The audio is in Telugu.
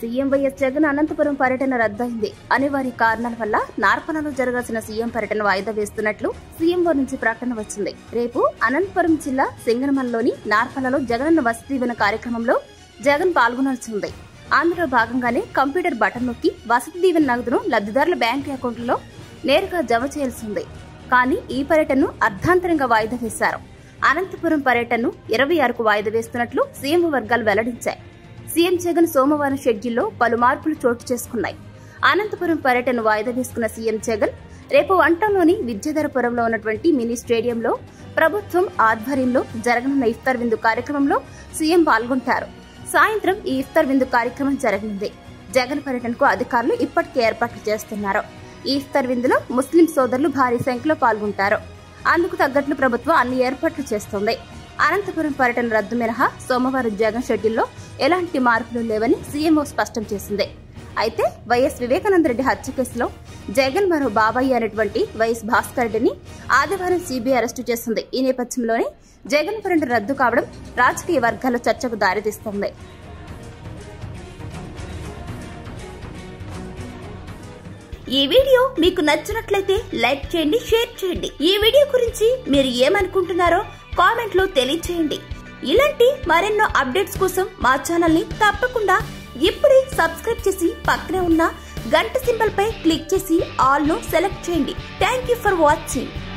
సీఎం వైఎస్ జగన్ అనంతపురం పర్యటన రద్దయింది అనివార్య కారణాల వల్ల నార్పలలో జరగాల్సిన సీఎం పర్యటన వాయిదా వేస్తున్నట్లు సీఎంఓ నుంచి ప్రకటన వచ్చింది రేపు అనంతపురం జిల్లా సింగనమలలోని నార్పలలో జగనన్న వసతి దీవెన కార్యక్రమంలో జగన్ పాల్గొనాల్సి ఉంది అందులో భాగంగానే కంప్యూటర్ బటన్ నొక్కి వసతి దీవెన నగదును లబ్ధిదారుల బ్యాంక్ అకౌంట్లలో నేరుగా జమ చేయాల్సి ఉంది కానీ ఈ పర్యటనను అర్ధాంతరంగా వాయిదా వేశారు అనంతపురం పర్యటనను ఇరవై ఆరుకు వాయిదా వేస్తున్నట్లు సీఎం వర్గాలు వెల్లడించాయి సీఎం జగన్ సోమవారం షెడ్యూల్లో పలు మార్పులు చోటు చేసుకున్నాయి అనంతపురం పర్యటన వాయిదా వేసుకున్న సీఎం జగన్ రేపు వంటంలోని విద్యాధరపురంలో ఉన్నటువంటి మినీ స్టేడియంలో ప్రభుత్వం ఆధ్వర్యంలో జరగనున్న ఇఫ్తార్ విందు కార్యక్రమంలో సీఎం పాల్గొంటారు సాయంత్రం ఈ ఇఫ్తార్ విందు కార్యక్రమం జరగనుంది జగన్ పర్యటనకు అధికారులు ఇప్పటికే ఏర్పాట్లు చేస్తున్నారు ఈ ఇఫ్తార్ విందులో ముస్లిం సోదరులు భారీ సంఖ్యలో పాల్గొంటారు అందుకు తగ్గట్లు ప్రభుత్వం అన్ని ఏర్పాట్లు చేస్తోంది అనంతపురం పర్యటన రద్దు మినహా సోమవారం జగన్ షెడ్యూల్లో ఎలాంటి మార్పులు లేవని సీఎంఓ స్పష్టం చేసింది అయితే వైఎస్ వివేకానంద రెడ్డి హత్య కేసులో జగన్ మరో బాబాయి అనేటువంటి వైఎస్ భాస్కర్ రెడ్డిని ఆదివారం సీబీఐ అరెస్టు చేసింది ఈ నేపథ్యంలోనే జగన్ పర్యటన రద్దు కావడం రాజకీయ వర్గాల్లో చర్చకు దారితీస్తోంది ఈ వీడియో మీకు నచ్చినట్లయితే లైక్ చేయండి షేర్ చేయండి ఈ వీడియో గురించి మీరు ఏమనుకుంటున్నారో కామెంట్ లో తెలియచేయండి ఇలాంటి మరెన్నో అప్డేట్స్ కోసం మా ఛానల్ ని తప్పకుండా ఇప్పుడే సబ్స్క్రైబ్ చేసి పక్కనే ఉన్న గంట సింబల్ పై క్లిక్ చేసి ఆల్ ను సెలెక్ట్ చేయండి థ్యాంక్ యూ ఫర్ వాచింగ్